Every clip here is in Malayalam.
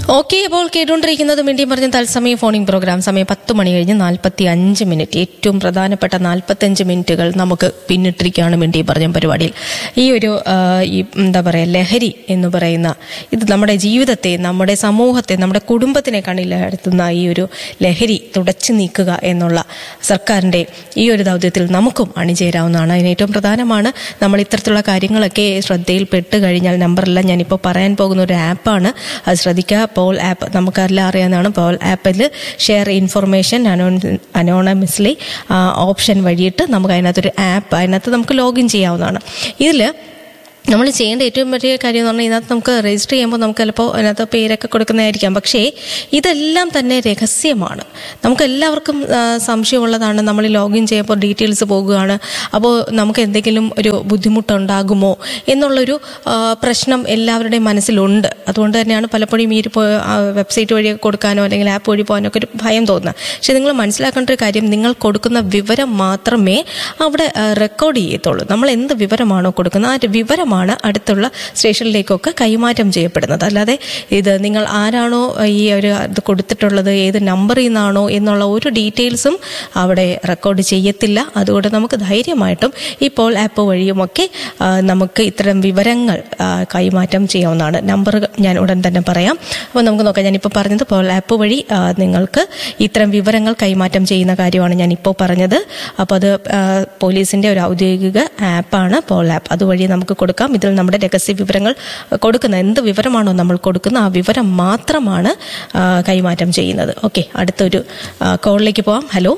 ഓക്കെ അപ്പോൾ കേട്ടുകൊണ്ടിരിക്കുന്നത് വേണ്ടിയും പറഞ്ഞ തത്സമയ ഫോണിംഗ് പ്രോഗ്രാം സമയം പത്ത് മണി കഴിഞ്ഞ് നാൽപ്പത്തി അഞ്ച് മിനിറ്റ് ഏറ്റവും പ്രധാനപ്പെട്ട നാൽപ്പത്തഞ്ച് മിനിറ്റുകൾ നമുക്ക് പിന്നിട്ടിരിക്കുകയാണ് വേണ്ടി പറഞ്ഞ പരിപാടിയിൽ ഈ ഒരു ആ, ഈ എന്താ പറയുക ലഹരി എന്ന് പറയുന്ന ഇത് നമ്മുടെ ജീവിതത്തെ നമ്മുടെ സമൂഹത്തെ നമ്മുടെ കുടുംബത്തിനെ കണ്ണിലെടുത്തുന്ന ഈ ഒരു ലഹരി തുടച്ചു നീക്കുക എന്നുള്ള സർക്കാരിൻ്റെ ഈ ഒരു ദൗത്യത്തിൽ നമുക്കും അണിചേരാവുന്നതാണ് അതിന് ഏറ്റവും പ്രധാനമാണ് നമ്മൾ ഇത്തരത്തിലുള്ള കാര്യങ്ങളൊക്കെ ശ്രദ്ധയിൽപ്പെട്ട് കഴിഞ്ഞാൽ നമ്പറെല്ലാം ഞാനിപ്പോൾ പറയാൻ പോകുന്ന ഒരു ആപ്പാണ് അത് ശ്രദ്ധിക്കുക പോൾ ആപ്പ് നമുക്കെല്ലാം അറിയാവുന്നതാണ് പോൾ ആപ്പിൽ ഷെയർ ഇൻഫർമേഷൻ അനോ അനോണമസ്ലി ഓപ്ഷൻ വഴിയിട്ട് നമുക്ക് അതിനകത്തൊരു ആപ്പ് അതിനകത്ത് നമുക്ക് ലോഗിൻ ചെയ്യാവുന്നതാണ് ഇതിൽ നമ്മൾ ചെയ്യേണ്ട ഏറ്റവും വലിയ കാര്യം എന്ന് പറഞ്ഞാൽ ഇതിനകത്ത് നമുക്ക് രജിസ്റ്റർ ചെയ്യുമ്പോൾ നമുക്ക് ചിലപ്പോൾ അതിനകത്ത് പേരൊക്കെ കൊടുക്കുന്നതായിരിക്കാം പക്ഷേ ഇതെല്ലാം തന്നെ രഹസ്യമാണ് നമുക്ക് എല്ലാവർക്കും ആ, സംശയമുള്ളതാണ് നമ്മൾ ലോഗിൻ ചെയ്യുമ്പോൾ ഡീറ്റെയിൽസ് പോകുകയാണ് അപ്പോൾ നമുക്ക് എന്തെങ്കിലും ഒരു ബുദ്ധിമുട്ടുണ്ടാകുമോ എന്നുള്ളൊരു ആ, പ്രശ്നം എല്ലാവരുടെയും മനസ്സിലുണ്ട് അതുകൊണ്ട് തന്നെയാണ് പലപ്പോഴും ഈ ഒരു വെബ്സൈറ്റ് വഴി കൊടുക്കാനോ അല്ലെങ്കിൽ ആപ്പ് വഴി പോകാനോ ഒക്കെ ഒരു ഭയം തോന്നുന്നത് പക്ഷേ നിങ്ങൾ മനസ്സിലാക്കേണ്ട ഒരു കാര്യം നിങ്ങൾ കൊടുക്കുന്ന വിവരം മാത്രമേ അവിടെ റെക്കോർഡ് ചെയ്യത്തുള്ളൂ നമ്മൾ എന്ത് വിവരമാണോ കൊടുക്കുന്നത് ആ ഒരു വിവരമാണ് അടുത്തുള്ള സ്റ്റേഷനിലേക്കൊക്കെ കൈമാറ്റം ചെയ്യപ്പെടുന്നത് അല്ലാതെ ഇത് നിങ്ങൾ ആരാണോ ഈ ഒരു ഇത് കൊടുത്തിട്ടുള്ളത് ഏത് നമ്പറിൽ നിന്നാണോ എന്നുള്ള ഒരു ഡീറ്റെയിൽസും അവിടെ റെക്കോർഡ് ചെയ്യത്തില്ല അതുകൊണ്ട് നമുക്ക് ധൈര്യമായിട്ടും ഇപ്പോൾ ആപ്പ് വഴിയുമൊക്കെ ആ, നമുക്ക് ഇത്തരം വിവരങ്ങൾ ആ, കൈമാറ്റം ചെയ്യാവുന്നതാണ് നമ്പർ ഞാൻ ഉടൻ തന്നെ പറയാം അപ്പോൾ നമുക്ക് നോക്കാം ഞാനിപ്പോൾ പറഞ്ഞത് ഇപ്പോൾ ആപ്പ് വഴി ആ, നിങ്ങൾക്ക് ഇത്തരം വിവരങ്ങൾ കൈമാറ്റം ചെയ്യുന്ന കാര്യമാണ് ഞാൻ ഇപ്പോൾ പറഞ്ഞത് അപ്പോൾ അത് ആ, പോലീസിന്റെ ഒരു ഔദ്യോഗിക ആപ്പാണ് പോൾ ആപ്പ് അതുവഴി നമുക്ക് കൊടുക്കാം ഇതിൽ നമ്മുടെ രഹസ്യ വിവരങ്ങൾ കൊടുക്കുന്ന എന്ത് വിവരമാണോ നമ്മൾ കൊടുക്കുന്ന ആ വിവരം മാത്രമാണ് ആ, കൈമാറ്റം ചെയ്യുന്നത് ഓക്കെ അടുത്തൊരു ആ, കോളിലേക്ക് പോവാം ഹലോ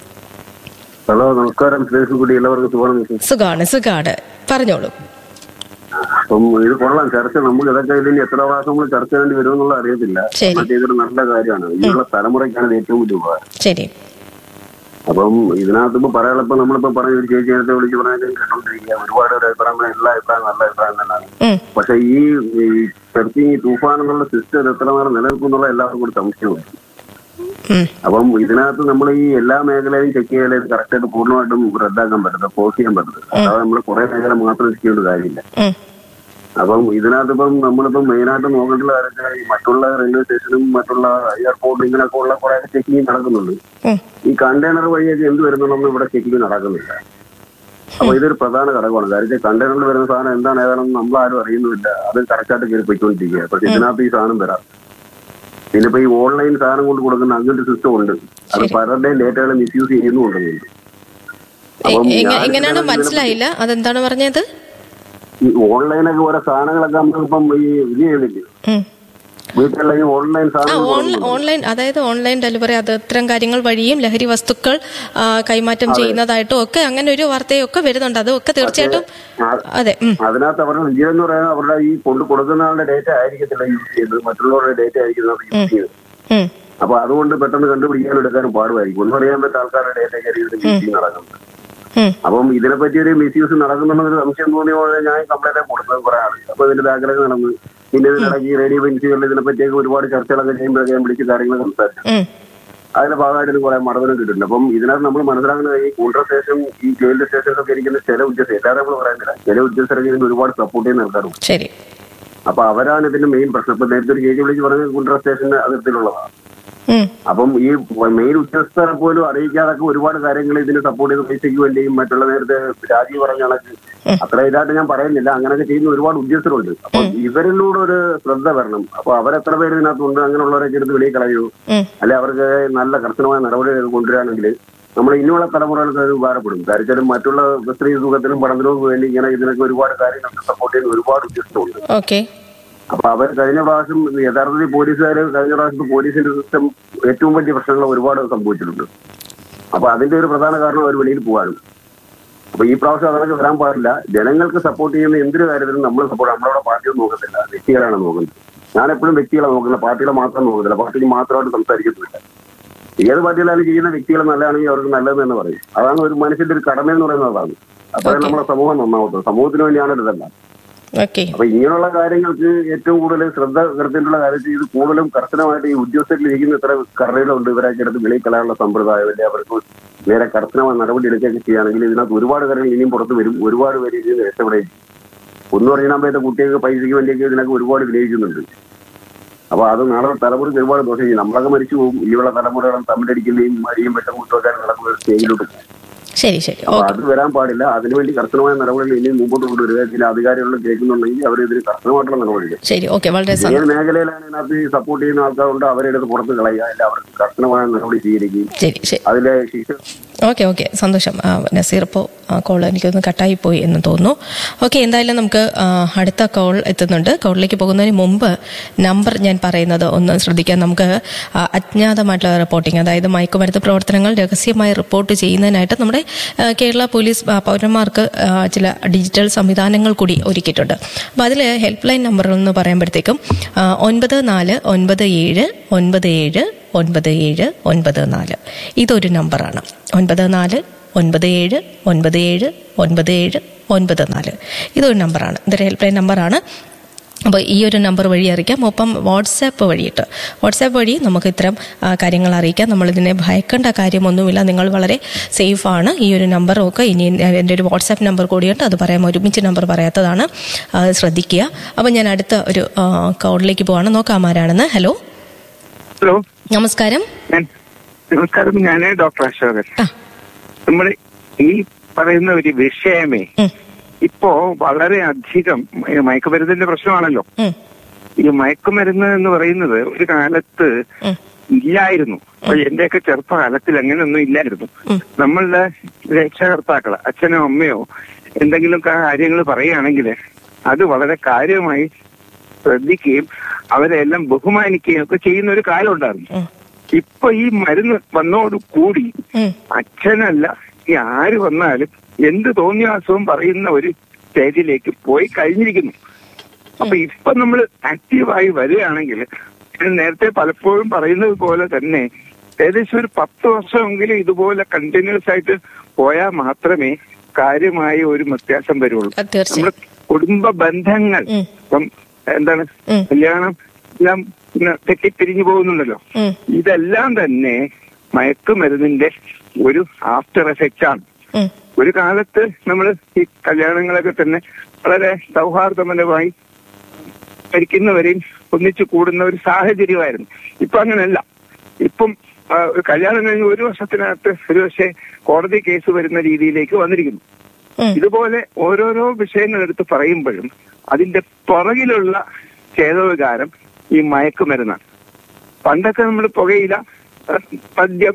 ഹലോ നമസ്കാരം ശ്രീകൃഷ്ണൻകുടി എല്ലാവർക്കും സുഖമാണ് മിസ്സേ. സുഖാണ് സുഖാണ് പറഞ്ഞോളൂ അപ്പം ഇത് കൊള്ളാം ചർച്ച നമുക്ക് ഇതൊക്കെ ഇതിന് എത്ര പ്രാവശ്യം നമ്മൾ ചർച്ച ചെയ്യേണ്ടി വരുമെന്നുള്ള അറിയത്തില്ല ശരി. മറ്റേ ഇതൊരു നല്ല കാര്യമാണ് ഇനിയുള്ള തലമുറയ്ക്കാണ് ഇത് ഏറ്റവും വലിയ ഉപകാരം ശരി അപ്പം ഇതിനകത്ത് ഇപ്പൊ പറയാനുള്ളപ്പോ നമ്മളിപ്പോ പറഞ്ഞ ഒരു ചേച്ചി നേരത്തെ വിളിച്ച് പറഞ്ഞാൽ കേട്ടോണ്ടിരിക്കുക ഒരുപാട് ഒരു അഭിപ്രായം എല്ലാ അഭിപ്രായം നല്ല അഭിപ്രായം തന്നെയാണ് ഉം, പക്ഷെ ഈ ഈ സെർച്ചിങ് ഈ തൂഫാൻ എന്നുള്ള സിസ്റ്റം എത്ര നാൾ നിലനിൽക്കുന്നുള്ള എല്ലാവർക്കും ഒരു സംശയമാണ് ഉം, അപ്പം ഇതിനകത്ത് നമ്മൾ ഈ എല്ലാ മേഖലയും ചെക്ക് ചെയ്യാൻ കറക്റ്റ് ആയിട്ട് പൂർണ്ണമായിട്ടും റദ്ദാക്കാൻ പറ്റത്തില്ല പോസ്റ്റ് ചെയ്യാൻ പറ്റത്തില്ല അതായത് നമ്മൾ കുറെ മേഖല മാത്രം ചെക്ക് ചെയ്യേണ്ട കാര്യമില്ല ഉം, അപ്പം ഇതിനകത്ത് ഇപ്പം നമ്മളിപ്പം മെയിനായിട്ട് നോക്കേണ്ട കാര്യത്തിൽ ഈ മറ്റുള്ള റെയിൽവേ സ്റ്റേഷനും മറ്റുള്ള എയർപോർട്ട് ഇങ്ങനെയൊക്കെ ഉള്ള കുറെ ചെക്കിങ് നടക്കുന്നുണ്ട് ഉം, ഈ കണ്ടെയ്നർ വഴിയൊക്കെ എന്ത് വരുന്നുള്ളൊന്നും ഇവിടെ ചെക്കിങ് നടക്കുന്നില്ല അപ്പൊ ഇതൊരു പ്രധാന ഘടകമാണ് കാര്യം കണ്ടെയ്നറിൽ വരുന്ന സാധനം എന്താണ് ഏതാണെന്ന് നമ്മളാരും അറിയുന്നില്ല അത് കറക്റ്റായിട്ട് കയറി പോയിക്കൊണ്ടിരിക്കുക പക്ഷെ ഇതിനകത്ത് ഈ സാധനം വരാം പിന്നെ ഇപ്പൊ ഈ ഓൺലൈൻ സാധനം കൊണ്ട് കൊടുക്കുന്ന അങ്ങനത്തെ സിസ്റ്റം ഉണ്ട് അത് ശരി. പലരുടെയും ഡേറ്റകൾ മിസ്യൂസ് ചെയ്യുന്നുണ്ടെന്നുണ്ട് എ- എങ്ങ- എങ്ങനെയാണ് മനസ്സിലായില്ല അതെന്താണ് പറഞ്ഞത് ഈ ഓൺലൈനൊക്കെ ഓരോ സാധനങ്ങളൊക്കെ നമ്മളിപ്പം ഈ ഇത് ചെയ്യുന്നില്ലേ ഉം. വീട്ടിലെങ്കിൽ ഓൺലൈൻ ആ സാധനം ഓൺ ഓൺലൈൻ അതായത് ഓൺലൈൻ ഡെലിവറി അത് ഇത്തരം കാര്യങ്ങൾ വഴിയും ലഹരി വസ്തുക്കൾ ആ, കൈമാറ്റം ചെയ്യുന്നതായിട്ടും ഒക്കെ അങ്ങനെ ഒരു വാർത്തയൊക്കെ വരുന്നുണ്ട് അതൊക്കെ തീർച്ചയായിട്ടും അതെ ഉം, അതിനകത്ത് അവരുടെ വിജയം എന്ന് പറയുന്നത് അവരുടെ ഈ കൊണ്ട് കൊടുക്കുന്ന ആളുടെ ഡേറ്റ ആയിരിക്കത്തില്ല യൂസ് ചെയ്യുന്നത് മറ്റുള്ളവരുടെ ഡേറ്റ ആയിരിക്കും അത് യൂസ് ചെയ്യുന്നത് ഉം, അപ്പൊ അതുകൊണ്ട് പെട്ടെന്ന് കണ്ടുപിടിക്കാനും എടുക്കാനും പാടുമായിരിക്കും ഒന്നും അറിയാൻ പറ്റുന്ന ആൾക്കാരുടെ ഡേറ്റ കയറി ഇതിന് മീറ്റിംഗ് നടക്കുന്നത് ഉം, അപ്പം ഇതിനെപ്പറ്റി ഒരു മിസ്യൂസ് നടക്കുന്നുണ്ടെന്നൊരു സംശയം തോന്നിയോടെ ഞാൻ കംപ്ലൈന്റ് കൊടുത്തത് കുറെ ആൾ അപ്പൊ ഇതിന്റെ ബാക്കിലൊക്കെ നടന്ന് പിന്നെ ഇതിനിടയ്ക്ക് ഈ റേഡിയോ പെൻസികളിൽ ഇതിനെപ്പറ്റിയൊക്കെ ഒരുപാട് ചർച്ചകളൊക്കെ ചെയ്യുമ്പോഴൊക്കെ ഞാൻ വിളിച്ച് കാര്യങ്ങൾ സംസാരിച്ചു ഉം, അതിന്റെ ഭാഗമായിട്ട് കുറെ മറുപടി കിട്ടുന്നുണ്ട് അപ്പം ഇതിനകത്ത് നമ്മൾ മനസ്സിലാക്കുന്നത് ഈ കൂണ്ടർ സ്റ്റേഷൻ ഈ ജയിലിന്റെ സ്റ്റേഷനിലൊക്കെ ഇരിക്കുന്ന ചില ഉദ്യോഗസ്ഥർ എല്ലാവരും നമ്മൾ പറയുന്നില്ല ചില ഉദ്യോഗസ്ഥരൊക്കെ ഇതിന് ഒരുപാട് സപ്പോർട്ട് ചെയ്യുന്ന ആൾക്കാരുണ്ട് ശരി അപ്പൊ അവരാണ് ഇതിന്റെ മെയിൻ പ്രശ്നം ഇപ്പൊ നേരത്തെ ഒരു ചേച്ചി വിളിച്ച് പറഞ്ഞത് കുണ്ട്ര സ്റ്റേഷന്റെ അതിർത്തിയിലുള്ളതാണ് ഉം, അപ്പം ഈ മെയിൻ ഉദ്യോഗസ്ഥരെ പോലും അറിയിക്കാതൊക്കെ ഒരുപാട് കാര്യങ്ങൾ ഇതിന് സപ്പോർട്ട് ചെയ്ത് പൈസയ്ക്ക് വേണ്ടിയും മറ്റുള്ള നേരത്തെ രാജീവ് പറഞ്ഞ കണക്ക് അത്ര ഇതായിട്ട് ഞാൻ പറയുന്നില്ല അങ്ങനെയൊക്കെ ചെയ്യുന്ന ഒരുപാട് ഉദ്യോഗസ്ഥരുണ്ട് അപ്പൊ ഇവരിലൂടെ ഒരു ശ്രദ്ധ വരണം അപ്പൊ അവരെത്ര പേര് ഇതിനകത്തുണ്ട് അങ്ങനെയുള്ളവരൊക്കെ എടുത്ത് വെളിയിൽ കളയൂ ഉം, അല്ലെ അവർക്ക് നല്ല കർശനമായ നടപടികൾ കൊണ്ടുവരാണെങ്കിൽ നമ്മൾ ഇനിയുള്ള തലമുറകൾക്ക് അത് ഉപകാരപ്പെടും കാര്യത്തിലും മറ്റുള്ള സ്ത്രീ സുഖത്തിനും പഠനത്തിനും വേണ്ടി ഇങ്ങനെ ഇതിനൊക്കെ ഒരുപാട് കാര്യങ്ങൾക്ക് സപ്പോർട്ട് ചെയ്യുന്ന ഒരുപാട് ഉദ്യോഗസ്ഥരുണ്ട് ഓക്കെ അപ്പൊ അവർ കഴിഞ്ഞ പ്രാവശ്യം യഥാർത്ഥത്തിൽ പോലീസുകാർ കഴിഞ്ഞ പ്രാവശ്യത്തെ പോലീസിന്റെ സിസ്റ്റം ഏറ്റവും വലിയ പ്രശ്നങ്ങൾ ഒരുപാട് സംഭവിച്ചിട്ടുണ്ട് അപ്പൊ അതിന്റെ ഒരു പ്രധാന കാരണം അവർ വെളിയിൽ പോകാനും അപ്പൊ ഈ പ്രാവശ്യം അതൊക്കെ വരാൻ പാടില്ല ജനങ്ങൾക്ക് സപ്പോർട്ട് ചെയ്യുന്ന എന്തൊരു കാര്യത്തിലും നമ്മൾ സപ്പോർട്ട് നമ്മളവിടെ പാർട്ടിയൊന്നും നോക്കത്തില്ല വ്യക്തികളാണ് നോക്കുന്നത് ഞാൻ എപ്പോഴും വ്യക്തികളെ നോക്കുന്നത് പാർട്ടികളെ മാത്രം നോക്കത്തില്ല പാർട്ടിക്ക് മാത്രമായിട്ട് സംസാരിക്കുന്നില്ല ഏത് പാർട്ടിയിലായാലും ചെയ്യുന്ന വ്യക്തികൾ നല്ലതാണെങ്കിൽ അവർക്ക് നല്ലത് തന്നെ പറയും അതാണ് ഒരു മനുഷ്യന്റെ ഒരു കടമ എന്ന് പറയുന്നത് അതാണ് അപ്പോഴേ നമ്മുടെ സമൂഹം നന്നാവത്തുള്ളൂ സമൂഹത്തിന് വേണ്ടിയാണ് ഇതെല്ലാം ഓക്കെ അപ്പൊ ഇങ്ങനെയുള്ള കാര്യങ്ങൾക്ക് ഏറ്റവും കൂടുതൽ ശ്രദ്ധ ചെലുത്തേണ്ടുള്ള കാര്യത്തിൽ ഇത് കൂടുതലും കർശനമായിട്ട് ഈ ഉദ്യോഗസ്ഥരിൽ ഇരിക്കുന്ന ഇത്ര കറകളുണ്ട് ഇവരൊക്കെ എടുത്ത് വെളിയിൽ കളയാനുള്ള സമ്പ്രദായം അല്ലെ അവർക്ക് വേറെ കർശനമായ നടപടി എടുക്കുകയൊക്കെ ചെയ്യുകയാണെങ്കിൽ ഇതിനകത്ത് ഒരുപാട് കാര്യങ്ങൾ ഇനിയും പുറത്ത് വരും ഒരുപാട് പേര് ഇതിൽ നിന്ന് രക്ഷപ്പെടുകയും ചെയ്യും. ഒന്ന് പറഞ്ഞാൽ കുട്ടികൾക്ക് പൈസയ്ക്ക് വേണ്ടിയൊക്കെ ഇതിനൊക്കെ ഒരുപാട് വിനിയോഗിക്കുന്നുണ്ട് അപ്പൊ അത് നാളെ തലമുറയ്ക്ക് ഒരുപാട് ദോഷം ചെയ്യും നമ്മളൊക്കെ മരിച്ചു പോകും ഇനിയുള്ള തലമുറകളും തമ്മിലടിക്കുന്നതും മരിയും വെട്ടം കുത്തുവെക്കാനും നടക്കുന്ന സ്റ്റേജിലോട്ട് പോകും ശരി ശരി അപ്പൊ ഓക്കെ അത് വരാൻ പാടില്ല അതിനുവേണ്ടി കർശനമായ നടപടികൾ ഇനി മുമ്പോട്ട് കൊണ്ടുവരിക ചില അധികാരികൾ കേൾക്കുന്നുണ്ടെങ്കിൽ അവർ ഇതിന് കർശനമായിട്ടുള്ള നടപടികൾ ശരി ഓക്കെ വളരെ സന്തോഷം ഏത് മേഖലയിലാണ് ഇതിനകത്ത് സപ്പോർട്ട് ചെയ്യുന്ന ആൾക്കാരുണ്ട് അവരെ എടുത്ത് പുറത്ത് കളയുക അല്ല അവർക്ക് കർശനമായ നടപടി സ്വീകരിക്കുകയും ശരി ശരി അതിലെ ശിക്ഷ ഓക്കെ ഓക്കെ സന്തോഷം ആ, നസീർ ഇപ്പോൾ കോൾ എനിക്കൊന്ന് കട്ടായി പോയി എന്ന് തോന്നുന്നു ഓക്കെ എന്തായാലും നമുക്ക് ആ, അടുത്ത കോൾ എത്തുന്നുണ്ട് കോളിലേക്ക് പോകുന്നതിന് മുമ്പ് നമ്പർ ഞാൻ പറയുന്നത് ഒന്ന് ശ്രദ്ധിക്കാൻ നമുക്ക് ആ, അജ്ഞാതമായിട്ടുള്ള റിപ്പോർട്ടിംഗ് അതായത് മയക്കുമരുന്ന് പ്രവർത്തനങ്ങൾ രഹസ്യമായി റിപ്പോർട്ട് ചെയ്യുന്നതിനായിട്ട് നമ്മുടെ ആ, കേരള പോലീസ് ആ, പൗരന്മാർക്ക് ആ, ചില ഡിജിറ്റൽ സംവിധാനങ്ങൾ കൂടി ഒരുക്കിയിട്ടുണ്ട് അപ്പോൾ അതിൽ ഹെൽപ്പ് ലൈൻ നമ്പർ എന്ന് പറയുമ്പോഴത്തേക്കും ആ, ഒൻപത് നാല് ഒൻപത് ഏഴ് ഒൻപത് ഏഴ് ഒൻപത് ഏഴ് ഒൻപത് നാല് ഇതൊരു നമ്പറാണ് ഒൻപത് നാല് ഒൻപത് ഏഴ് ഒൻപത് ഏഴ് ഒൻപത് ഏഴ് ഒൻപത് നാല് ഇതൊരു നമ്പറാണ് ഇതൊരു ഹെൽപ്പ് ലൈൻ നമ്പറാണ് അപ്പോൾ ഈ ഒരു നമ്പർ വഴി അറിയിക്കാം ഒപ്പം വാട്സാപ്പ് വഴിയിട്ട് വാട്സാപ്പ് വഴി നമുക്ക് ഇത്തരം ആ, കാര്യങ്ങൾ അറിയിക്കാം നമ്മളിതിനെ ഭയക്കേണ്ട കാര്യമൊന്നുമില്ല നിങ്ങൾ വളരെ സേഫാണ് ഈ ഒരു നമ്പറൊക്കെ ഇനി എൻ്റെ ഒരു വാട്സാപ്പ് നമ്പർ കൂടിയുണ്ട് അത് പറയാം ഒരുമിച്ച് നമ്പർ പറയാത്തതാണ് അത് ശ്രദ്ധിക്കുക അപ്പോൾ ഞാൻ അടുത്ത ഒരു കോഡിലേക്ക് പോവാണ് നോക്കാം ആരാണെന്ന് ഹലോ ഹലോ നമസ്കാരം ഞാൻ നമസ്കാരം ഞാൻ ഡോക്ടർ അശോകൻ ആ നമ്മൾ ഈ പറയുന്ന ഒരു വിഷയമേ ഉം, ഇപ്പോ വളരെ അധികം ഈ മയക്കുമരുന്നിന്റെ പ്രശ്നമാണല്ലോ ഉം, ഈ മയക്കുമരുന്ന് എന്ന് പറയുന്നത് ഒരു കാലത്ത് ഉം, ഇല്ലായിരുന്നു അപ്പൊ എന്റെയൊക്കെ ചെറുപ്പകാലത്തിൽ അങ്ങനെയൊന്നും ഇല്ലായിരുന്നു ഉം. നമ്മളുടെ രക്ഷകർത്താക്കൾ അച്ഛനോ അമ്മയോ എന്തെങ്കിലും കാര്യങ്ങൾ പറയുകയാണെങ്കിൽ അത് വളരെ കാര്യമായി ശ്രദ്ധിക്കുകയും അവരെ എല്ലാം ബഹുമാനിക്കുകയും ഒക്കെ ചെയ്യുന്ന ഒരു കാലം ഉണ്ടായിരുന്നു ഉം, ഇപ്പൊ ഈ മരുന്ന് വന്നോട് കൂടി ഉം. അച്ഛനല്ല ഈ ആര് വന്നാലും എന്ത് തോന്നിയാസവും പറയുന്ന ഒരു സ്റ്റേജിലേക്ക് പോയി കഴിഞ്ഞിരിക്കുന്നു അപ്പൊ ഇപ്പൊ നമ്മൾ ആക്റ്റീവായി വരികയാണെങ്കിൽ ഞാൻ നേരത്തെ പലപ്പോഴും പറയുന്നത് പോലെ തന്നെ ഏകദേശം ഒരു പത്ത് വർഷമെങ്കിലും ഇതുപോലെ കണ്ടിന്യൂസ് ആയിട്ട് പോയാൽ മാത്രമേ കാര്യമായ ഒരു വ്യത്യാസം വരുള്ളൂ അത് തീർച്ചയായും നമ്മുടെ കുടുംബ ബന്ധങ്ങൾ ഉം. ഇപ്പം എന്താണ് ഉം. കല്യാണം എല്ലാം പിന്നെ തെറ്റിപ്പിരിഞ്ഞു പോകുന്നുണ്ടല്ലോ ഉം, ഇതെല്ലാം തന്നെ മയക്കുമരുന്നിന്റെ ഒരു ആഫ്റ്റർ എഫക്റ്റ് ആണ് ഉം, ഒരു കാലത്ത് നമ്മൾ ഈ കല്യാണങ്ങളൊക്കെ തന്നെ വളരെ സൗഹാർദ്ദപരമായി മരിക്കുന്നവരെയും ഒന്നിച്ചു കൂടുന്ന ഒരു സാഹചര്യമായിരുന്നു ഇപ്പൊ അങ്ങനെയല്ല ഇപ്പം ആ, ഒരു കല്യാണം കഴിഞ്ഞ് ഒരു വർഷത്തിനകത്ത് ഒരു പക്ഷേ കോടതി കേസ് വരുന്ന രീതിയിലേക്ക് വന്നിരിക്കുന്നു ഉം. ഇതുപോലെ ഓരോരോ വിഷയങ്ങൾ എടുത്ത് പറയുമ്പോഴും അതിന്റെ പുറകിലുള്ള ചേതോവികാരം ഈ മയക്കുമരുന്നാണ് പണ്ടൊക്കെ നമ്മൾ പുകയില അഹ് മദ്യം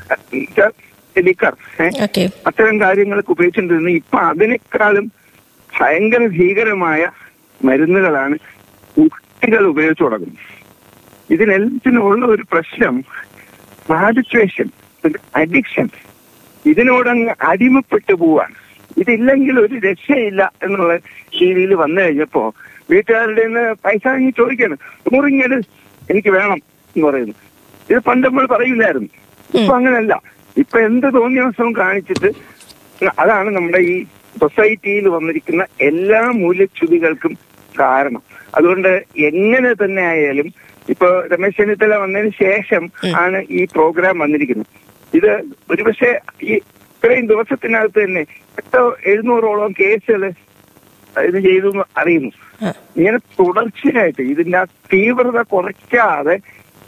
അഹ് ലിക്കർ ഏഹ് ഓക്കെ അത്തരം കാര്യങ്ങളൊക്കെ ഉപയോഗിച്ചിട്ടിരുന്നു ഇപ്പൊ അതിനേക്കാളും ഭയങ്കര ഭീകരമായ മരുന്നുകളാണ് കുട്ടികൾ ഉപയോഗിച്ചു തുടങ്ങുന്നത് ഇതിനെല്ലാത്തിനും ഉള്ള ഒരു പ്രശ്നം ഹാബിറ്റുവേഷൻ അഡിക്ഷൻ ഇതിനോടങ്ങ് അടിമപ്പെട്ടു പോവാണ് ഇതില്ലെങ്കിൽ ഒരു രക്ഷയില്ല എന്നുള്ള രീതിയിൽ വന്നു കഴിഞ്ഞപ്പോ വീട്ടുകാരുടെ നിന്ന് പൈസ വാങ്ങി ചോദിക്കാണ് നൂറിങ്ങട് എനിക്ക് വേണം എന്ന് പറയുന്നു ഇത് പണ്ട് നമ്മൾ പറയില്ലായിരുന്നു ഇപ്പൊ അങ്ങനല്ല ഇപ്പൊ എന്ത് തോന്നിയ ദിവസവും കാണിച്ചിട്ട് അതാണ് നമ്മുടെ ഈ സൊസൈറ്റിയിൽ വന്നിരിക്കുന്ന എല്ലാ മൂല്യച്യുതികൾക്കും കാരണം അതുകൊണ്ട് എങ്ങനെ തന്നെ ആയാലും ഇപ്പൊ രമേശ് ചെന്നിത്തല വന്നതിന് ശേഷം ആണ് ഈ പ്രോഗ്രാം വന്നിരിക്കുന്നത് ഇത് ഒരുപക്ഷെ ഈ ഇത്രയും ദിവസത്തിനകത്ത് തന്നെ എട്ടോ എഴുന്നൂറോളം കേസുകൾ ഇത് ചെയ്തു എന്ന് അറിയുന്നു ആ. ഇങ്ങനെ തുടർച്ചയായിട്ട് ഇതിന്റെ ആ തീവ്രത കുറയ്ക്കാതെ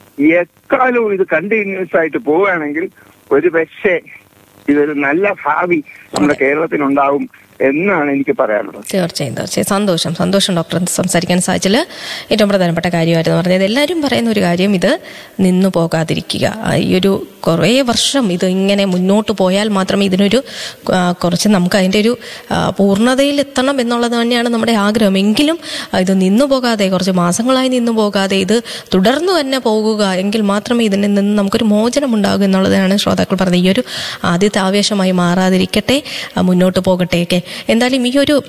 എക്കാലവും ഇത് കണ്ടിന്യൂസ് ആയിട്ട് പോവുകയാണെങ്കിൽ ഒരു പക്ഷേ ഇതൊരു നല്ല ഭാവി നമ്മുടെ കേരളത്തിനുണ്ടാവും എന്നാണ് എനിക്ക് പറയാനുള്ളത് തീർച്ചയായും തീർച്ചയായും സന്തോഷം സന്തോഷം ഡോക്ടർ സംസാരിക്കാൻ സാധിച്ചാൽ ഏറ്റവും പ്രധാനപ്പെട്ട കാര്യമായിരുന്നു പറഞ്ഞത് എല്ലാവരും പറയുന്ന ഒരു കാര്യം ഇത് നിന്നു പോകാതിരിക്കുക ആ, ഈ ഒരു കുറേ വർഷം ഇത് ഇങ്ങനെ മുന്നോട്ട് പോയാൽ മാത്രമേ ഇതിനൊരു ആ, കുറച്ച് നമുക്ക് അതിൻ്റെ ഒരു ആ, പൂർണ്ണതയിൽ എത്തണം എന്നുള്ളത് തന്നെയാണ് നമ്മുടെ ആഗ്രഹം എങ്കിലും ആ, ഇത് നിന്നു പോകാതെ കുറച്ച് മാസങ്ങളായി നിന്നു പോകാതെ ഇത് തുടർന്നു തന്നെ പോകുക എങ്കിൽ മാത്രമേ ഇതിൽ നിന്ന് നമുക്കൊരു മോചനം ഉണ്ടാകൂ എന്നുള്ളതാണ് ശ്രോതാക്കൾ പറഞ്ഞത് ഈ ഒരു ആദ്യത്തെ ആവേശമായി മാറാതിരിക്കട്ടെ ആ, മുന്നോട്ട് പോകട്ടെ ഒക്കെ എന്തായാലും ഈ ഒരു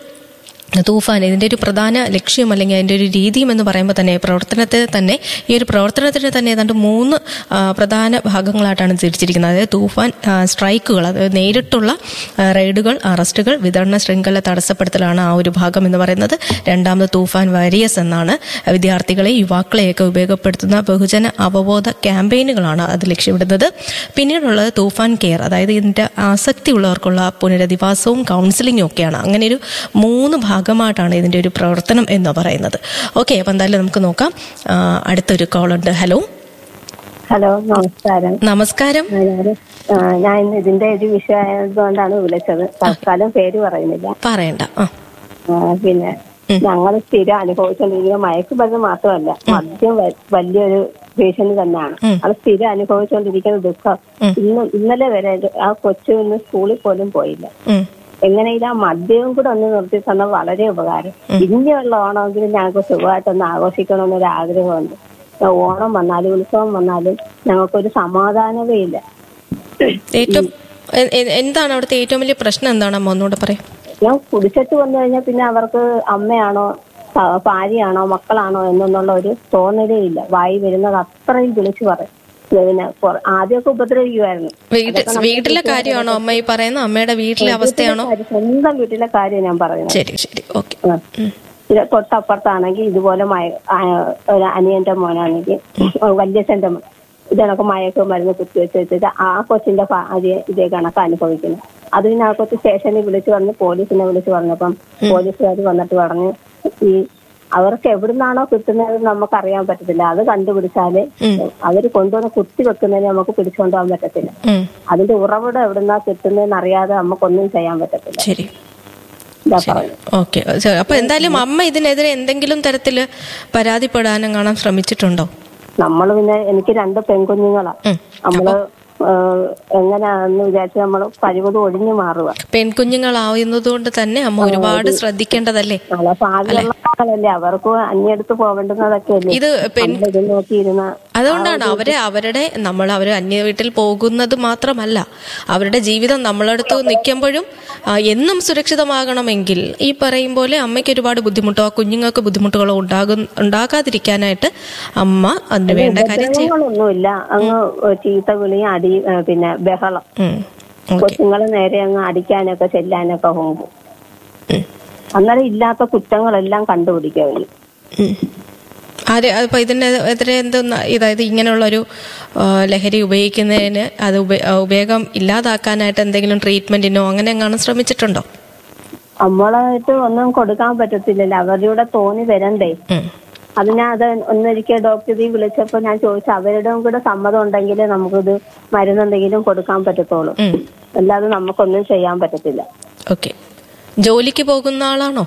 തൂഫാൻ ഇതിൻ്റെ ഒരു പ്രധാന ലക്ഷ്യം അല്ലെങ്കിൽ അതിൻ്റെ ഒരു രീതിയും എന്ന് പറയുമ്പോൾ തന്നെ പ്രവർത്തനത്തെ തന്നെ ഈ ഒരു പ്രവർത്തനത്തിന് തന്നെ ഏതാണ്ട് മൂന്ന് ആ, പ്രധാന ഭാഗങ്ങളായിട്ടാണ് തിരിച്ചിരിക്കുന്നത് അതായത് തൂഫാൻ ആ, സ്ട്രൈക്കുകൾ അതായത് നേരിട്ടുള്ള ആ, റെയ്ഡുകൾ അറസ്റ്റുകൾ വിതരണ ശൃംഖല തടസ്സപ്പെടുത്തലാണ് ആ ഒരു ഭാഗം എന്ന് പറയുന്നത് രണ്ടാമത് തൂഫാൻ വാരിയസ് എന്നാണ് വിദ്യാർത്ഥികളെ യുവാക്കളെയൊക്കെ ഉപയോഗപ്പെടുത്തുന്ന ബഹുജന അവബോധ ക്യാമ്പയിനുകളാണ് അത് ലക്ഷ്യമിടുന്നത് പിന്നീടുള്ളത് തൂഫാൻ കെയർ അതായത് ഇതിൻ്റെ ആസക്തി ഉള്ളവർക്കുള്ള പുനരധിവാസവും കൗൺസിലിംഗും ഒക്കെയാണ് അങ്ങനെ ഒരു മൂന്ന് ഭാഗമായിട്ടാണ് ഇതിന്റെ ഒരു പ്രവർത്തനം എന്ന് പറയുന്നത് ഓക്കെ അപ്പം എന്തായാലും നമുക്ക് നോക്കാം ആ, അടുത്തൊരു കോൾ ഉണ്ട് ഹലോ ഹലോ നമസ്കാരം നമസ്കാരം ആ, ഞാന് ആ, ഞാൻ ഇന്ന് ഇതിന്റെ ഒരു വിഷയമായതുകൊണ്ടാണ് വിളിച്ചത് തൽക്കാലം പേര് പറയുന്നില്ല പറയണ്ട ആ ആ, പിന്നെ ഞങ്ങൾ സ്ഥിരം അനുഭവിച്ചുകൊണ്ടിരിക്കുന്ന മയക്കുമരുന്ന് മാത്രമല്ല മദ്യം വ- വലിയൊരു ഭീഷണി തന്നെയാണ് അത് സ്ഥിരം അനുഭവിച്ചുകൊണ്ടിരിക്കുന്ന ദുഃഖം ഇന്ന് ഇന്നലെ വരെ ഒരു- ആ കൊച്ചു ഇന്ന് സ്കൂളിൽ പോലും പോയില്ല ഉം. എങ്ങനെയും ആ മദ്യവും കൂടെ ഒന്ന് നിർത്തി തന്നാൽ വളരെ ഉപകാരം ഇനിയുള്ള ഓണമെങ്കിലും ഞങ്ങൾക്ക് സുഖമായിട്ടൊന്ന് ആഘോഷിക്കണമെന്നൊരു ആഗ്രഹമുണ്ട് ഓണം വന്നാലും ഉത്സവം വന്നാലും ഞങ്ങൾക്കൊരു സമാധാനമേ ഇല്ല ഏറ്റവും എ- എ- എന്താണ് അവിടുത്തെ ഏറ്റവും വലിയ പ്രശ്നം എന്താണ് അമ്മ ഒന്നുകൂടെ പറയാം ഞാൻ കുടിച്ചിട്ട് വന്നു കഴിഞ്ഞാൽ പിന്നെ അവർക്ക് അമ്മയാണോ ആ, ഭാര്യയാണോ മക്കളാണോ എന്നൊന്നുള്ള ഒരു തോന്നലേ ഇല്ല വായി വരുന്നത് അത്രയും വിളിച്ചു പറയും പിന്നെ കൊറ- ആദ്യമൊക്കെ ഉപദ്രവിക്കുമായിരുന്നു വീട്ടിൽ വീട്ടിലെ കാര്യമാണോ അമ്മ ഈ പറയുന്ന അമ്മയുടെ വീട്ടിലെ അവസ്ഥയാണോ കാര്യം- സ്വന്തം വീട്ടിലെ കാര്യം ഞാൻ പറയുന്നത് ശരി ശരി ഓക്കെ ആ. ഇത് തൊട്ടപ്പുറത്താണെങ്കിൽ ഇതുപോലെ മയ ആ, ഒരു അനിയന്റെ മോനാണെങ്കിൽ വല്യച്ഛന്റെ മോൻ ഇതണക്ക് മയക്ക് മരുന്ന് കുത്തിവെച്ച് വെച്ചിട്ട് ആ കൊച്ചിന്റെ ഭാര്യ ഇതേ കണക്ക് അനുഭവിക്കുന്നു അത് പിന്നെ ആ കൊച്ചു സ്റ്റേഷനിൽ വിളിച്ചു വന്ന് പോലീസിനെ വിളിച്ചു പറഞ്ഞപ്പം പോലീസുകാർ വന്നിട്ട് പറഞ്ഞു ഈ അവർക്ക് എവിടുന്നാണോ കിട്ടുന്നത് നമുക്ക് അറിയാൻ പറ്റത്തില്ല അത് കണ്ടുപിടിച്ചാല് അവര് കൊണ്ടുവന്ന് കുത്തി വെക്കുന്നതിന് നമുക്ക് പിടിച്ചുകൊണ്ടുപോകാൻ പറ്റത്തില്ല ഉം. അതിന്റെ ഉറവിടം എവിടുന്നാ കിട്ടുന്നതെന്ന് അറിയാതെ നമുക്കൊന്നും ചെയ്യാൻ പറ്റത്തില്ല ശരി ഇതാ പറയുന്നത് ഓക്കെ അപ്പൊ എന്തായാലും അമ്മ ഇതിനെതിരെ എന്തെങ്കിലും തരത്തില് പരാതിപ്പെടാനും കാണാൻ ശ്രമിച്ചിട്ടുണ്ടോ നമ്മള് പിന്നെ എനിക്ക് രണ്ട് പെൺകുഞ്ഞുങ്ങളാ നമ്മള് ഏഹ്, എങ്ങനെയാന്ന് വിചാരിച്ച് നമ്മള് കഴിവതും ഒഴിഞ്ഞു മാറുക പെൺകുഞ്ഞുങ്ങളാവുന്നത് കൊണ്ട് തന്നെ അമ്മ ഒരുപാട് ശ്രദ്ധിക്കേണ്ടതല്ലേ നാളെ ഭാവിയുള്ള മക്കളല്ലേ അവർക്ക് അന്യടുത്ത് പോവേണ്ടുന്നതൊക്കെ അല്ലേ ഇത് പെൺ ഇത് നോക്കിയിരുന്ന അതുകൊണ്ടാണ് അവരെ അവരുടെ നമ്മൾ അവർ അന്യ വീട്ടിൽ പോകുന്നത് മാത്രമല്ല അവരുടെ ജീവിതം നമ്മളടുത്ത് നിൽക്കുമ്പോഴും ആ, എന്നും സുരക്ഷിതമാകണമെങ്കിൽ ഈ പറയും പോലെ അമ്മയ്ക്ക് ഒരുപാട് ബുദ്ധിമുട്ടോ ആ കുഞ്ഞുങ്ങൾക്ക് കൊണ്ടും ഉണ്ടാകും ഉണ്ടാകാതിരിക്കാനായിട്ട് അമ്മ അതിന് വേണ്ട കാര്യം ചെയ്യും ഉപദ്രവങ്ങളൊന്നുമില്ല അങ്ങ് ചീത്ത വിളി അടി ഏഹ്, പിന്നെ ബഹളം ഉം. ഓക്കെ കൊച്ചുങ്ങളെ നേരെ അങ്ങ് അടിക്കാനൊക്കെ ചെല്ലാനൊക്കെ പോകും അന്നേരം ഇല്ലാത്ത കുറ്റങ്ങളെല്ലാം കണ്ടുപിടിക്കുക അവര് ഉം. ആര് അപ്പൊ ഇതിനെതിരെ എന്തെന്ന് ഇതായത് ഇങ്ങനെയുള്ളൊരു ആ, ലഹരി ഉപയോഗിക്കുന്നതിന് അത് ഉപ- ആ, ഉപയോഗം ഇല്ലാതാക്കാനായിട്ട് എന്തെങ്കിലും ട്രീറ്റ്മെന്റിനോ അങ്ങനെ എങ്ങാനും ശ്രമിച്ചിട്ടുണ്ടോ നമ്മളായിട്ട് ഒന്നും കൊടുക്കാൻ പറ്റത്തില്ലല്ലോ അവരുടെ തോന്നി വരണ്ടേ ഉം. അതിനാ അത് ഒന്നൊരിക്കൽ ഡോക്ടറെ വിളിച്ചപ്പോ ഞാൻ ചോദിച്ചു അവരുടെ കൂടെ സമ്മതം ഉണ്ടെങ്കിൽ നമുക്കിത് മരുന്ന് എന്തെങ്കിലും കൊടുക്കാൻ പറ്റത്തുള്ളൂ ഉം. അല്ലാതെ നമുക്കൊന്നും ചെയ്യാൻ പറ്റത്തില്ല ഓക്കെ ജോലിക്ക് പോകുന്ന ആളാണോ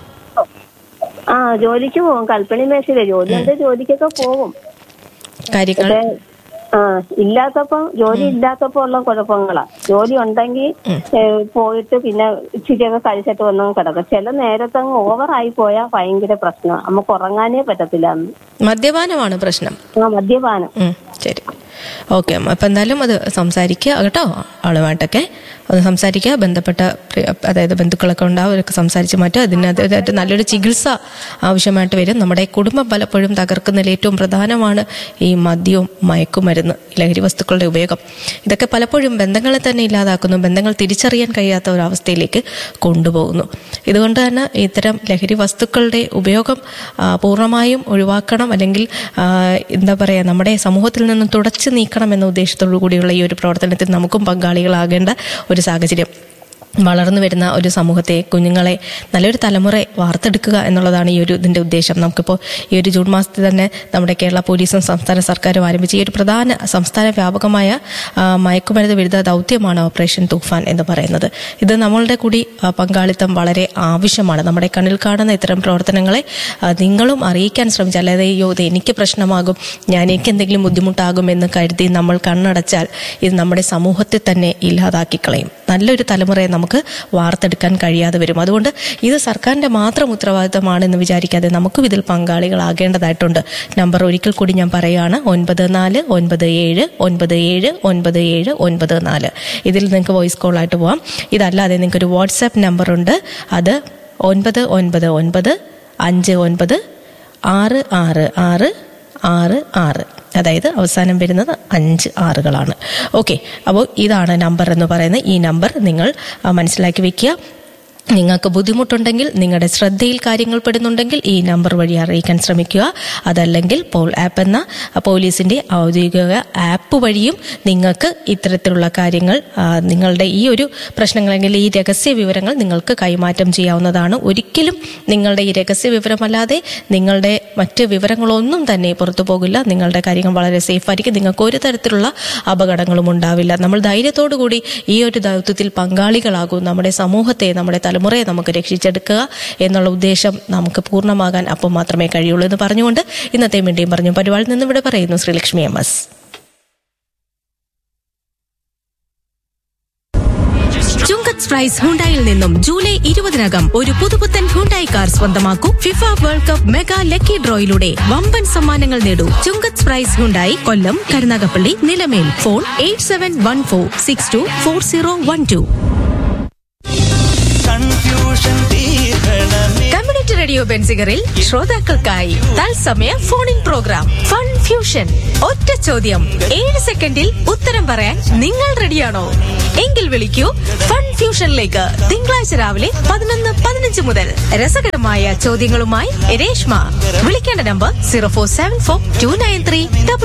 ആ ജോലിക്ക് പോകും കൽപ്പണി മേശയിലെ ജോലി ഉണ്ട് ജോലിക്കൊക്കെ പോകും കാര്യങ്ങൾ പക്ഷേ ആ ഇല്ലാത്തപ്പോ ജോലി ഇല്ലാത്തപ്പോ ഉള്ള കുഴപ്പങ്ങളാ ജോലി ഉണ്ടെങ്കിൽ പോയിട്ട് പിന്നെ ഇച്ചിരിയൊക്കെ കഴിച്ചിട്ട് വന്നും കിടക്കും ചില നേരത്തെ അങ്ങ് ഓവറായി പോയാൽ ഭയങ്കര പ്രശ്നമാണ് നമുക്ക് ഉറങ്ങാനേ പറ്റത്തില്ല അന്ന് മദ്യപാനമാണ് പ്രശ്നം ആ മദ്യപാനം ഉം, ശരി ഓക്കെ അമ്മ അപ്പം എന്തായാലും അത് സംസാരിക്കുക കേട്ടോ ആളുമായിട്ടൊക്കെ ഒന്ന് സംസാരിക്കുക ബന്ധപ്പെട്ട പ്രി- അതായത് ബന്ധുക്കളൊക്കെ ഉണ്ടാവും അവരൊക്കെ സംസാരിച്ച് മാറ്റുക അതിനകത്ത് നല്ലൊരു ചികിത്സ ആവശ്യമായിട്ട് വരും നമ്മുടെ കുടുംബം പലപ്പോഴും തകർക്കുന്നതിൽ ഏറ്റവും പ്രധാനമാണ് ഈ മദ്യവും മയക്കുമരുന്ന് ലഹരി വസ്തുക്കളുടെ ഉപയോഗം ഇതൊക്കെ പലപ്പോഴും ബന്ധങ്ങളെ തന്നെ ഇല്ലാതാക്കുന്നു ബന്ധങ്ങൾ തിരിച്ചറിയാൻ കഴിയാത്ത ഒരവസ്ഥയിലേക്ക് കൊണ്ടുപോകുന്നു ഇതുകൊണ്ട് തന്നെ ഇത്തരം ലഹരി വസ്തുക്കളുടെ ഉപയോഗം ആ, പൂർണ്ണമായും ഒഴിവാക്കണം അല്ലെങ്കിൽ ആ, എന്താ പറയുക നമ്മുടെ സമൂഹത്തിൽ നിന്നും തുടച്ചു നീക്കണം എന്ന ഉദ്ദേശത്തോടു കൂടിയുള്ള ഈ ഒരു പ്രവർത്തനത്തിൽ നമുക്കും പങ്കാളികളാകേണ്ട ഒരു സാഹചര്യം വളർന്നു വരുന്ന ഒരു സമൂഹത്തെ കുഞ്ഞുങ്ങളെ നല്ലൊരു തലമുറയെ വാർത്തെടുക്കുക എന്നുള്ളതാണ് ഈ ഒരു ഇതിന്റെ ഉദ്ദേശം നമുക്കിപ്പോൾ ഈ ഒരു ജൂൺ മാസത്തിൽ തന്നെ നമ്മുടെ കേരള പോലീസും സംസ്ഥാന സർക്കാരും ആരംഭിച്ച ഈ ഒരു പ്രധാന സംസ്ഥാന വ്യാപകമായ ആ, മയക്കുമരുന്ന് വിരുദ്ധ ദൗത്യമാണ് ഓപ്പറേഷൻ തൂഫാൻ എന്ന് പറയുന്നത് ഇത് നമ്മളുടെ കൂടി ആ, പങ്കാളിത്തം വളരെ ആവശ്യമാണ് നമ്മുടെ കണ്ണിൽ കാണുന്ന ഇത്തരം പ്രവർത്തനങ്ങളെ ആ, നിങ്ങളും അറിയിക്കാൻ ശ്രമിച്ചാൽ അതായത് അയ്യോ ഇത് എനിക്ക് പ്രശ്നമാകും ഞാൻ എനിക്ക് എന്തെങ്കിലും ബുദ്ധിമുട്ടാകും എന്ന് കരുതി നമ്മൾ കണ്ണടച്ചാൽ ഇത് നമ്മുടെ സമൂഹത്തെ തന്നെ ഇല്ലാതാക്കി കളയും നല്ലൊരു തലമുറയെ നമുക്ക് വാർത്തെടുക്കാൻ കഴിയാതെ വരും അതുകൊണ്ട് ഇത് സർക്കാരിന്റെ മാത്രം ഉത്തരവാദിത്തമാണെന്ന് വിചാരിക്കാതെ നമുക്കും ഇതിൽ പങ്കാളികളാകേണ്ടതായിട്ടുണ്ട് നമ്പർ ഒരിക്കൽ കൂടി ഞാൻ പറയുകയാണ് ഒൻപത് നാല് ഒൻപത് ഏഴ് ഒൻപത് ഏഴ് ഒൻപത് ഏഴ് ഒൻപത് നാല് ഇതിൽ നിങ്ങൾക്ക് വോയിസ് കോളായിട്ട് പോവാം ഇതല്ലാതെ നിങ്ങൾക്ക് ഒരു വാട്സാപ്പ് നമ്പറുണ്ട് അത് ഒൻപത് ഒൻപത് ഒൻപത് അഞ്ച് ഒൻപത് ആറ് ആറ് ആറ് ആറ് ആറ് അതായത് അവസാനം വരുന്നത് അഞ്ച് ആറുകളാണ് ഓക്കെ അപ്പോൾ ഇതാണ് നമ്പർ എന്ന് പറയുന്നത് ഈ നമ്പർ നിങ്ങൾ ആ, മനസ്സിലാക്കി വെക്കുക നിങ്ങൾക്ക് ബുദ്ധിമുട്ടുണ്ടെങ്കിൽ നിങ്ങളുടെ ശ്രദ്ധയിൽ കാര്യങ്ങൾ പെടുന്നുണ്ടെങ്കിൽ ഈ നമ്പർ വഴി അറിയിക്കാൻ ശ്രമിക്കുക അതല്ലെങ്കിൽ പോൾ ആപ്പ് എന്ന പോലീസിന്റെ ഔദ്യോഗിക ആപ്പ് വഴിയും നിങ്ങൾക്ക് ഇത്തരത്തിലുള്ള കാര്യങ്ങൾ ആ, നിങ്ങളുടെ ഈ ഒരു പ്രശ്നങ്ങളെങ്കിൽ ഈ രഹസ്യ വിവരങ്ങൾ നിങ്ങൾക്ക് കൈമാറ്റം ചെയ്യാവുന്നതാണ് ഒരിക്കലും നിങ്ങളുടെ ഈ രഹസ്യ വിവരമല്ലാതെ നിങ്ങളുടെ മറ്റ് വിവരങ്ങളൊന്നും തന്നെ പുറത്തു പോകില്ല നിങ്ങളുടെ കാര്യങ്ങൾ വളരെ സേഫ് ആയിരിക്കും നിങ്ങൾക്ക് ഒരു തരത്തിലുള്ള അപകടങ്ങളും ഉണ്ടാവില്ല നമ്മൾ ധൈര്യത്തോടു കൂടി ഈ ഒരു ദൗത്യത്തിൽ പങ്കാളികളാകും നമ്മുടെ സമൂഹത്തെ നമ്മുടെ തലമുറയെ നമുക്ക് രക്ഷിച്ചെടുക്കുക എന്നുള്ള ഉദ്ദേശം നമുക്ക് പൂർണ്ണമാകാൻ അപ്പം മാത്രമേ കഴിയുള്ളൂ എന്ന് പറഞ്ഞുകൊണ്ട് ഇന്നത്തെ വേണ്ടിയും പറഞ്ഞു പരിപാടിയിൽ നിന്ന് ഇവിടെ പറയുന്നു Sreelakshmi M S Chungath price ഹുണ്ടായിൽ നിന്നും ജൂലൈ ഇരുപതിനകം ഒരു പുതുപുത്തൻ ഹുണ്ടായി കാർ സ്വന്തമാക്കൂ FIFA world cup mega lucky ഡ്രോയിലൂടെ വമ്പൻ സമ്മാനങ്ങൾ നേടൂ Chungath price Hyundai Kollam Karunagappally Nilamel phone eight seven one four six two four zero one two confusion തീർക്കണമേ കമ്മ്യൂണിറ്റി റേഡിയോ ബെൻസിഗറിൽ ശ്രോതാക്കൾക്കായി തത്സമയ phone in programme fun fusion ഒറ്റ ചോദ്യം ഏഴ് സെക്കൻഡിൽ ഉത്തരം പറയാൻ നിങ്ങൾ റെഡിയാണോ എങ്കിൽ വിളിക്കൂ ഫൺ ഫ്യൂഷനിലേക്ക് തിങ്കളാഴ്ച രാവിലെ പതിനൊന്ന് പതിനഞ്ച് മുതൽ രസകരമായ ചോദ്യങ്ങളുമായി രേഷ്മ വിളിക്കേണ്ട number zero four seven four two nine three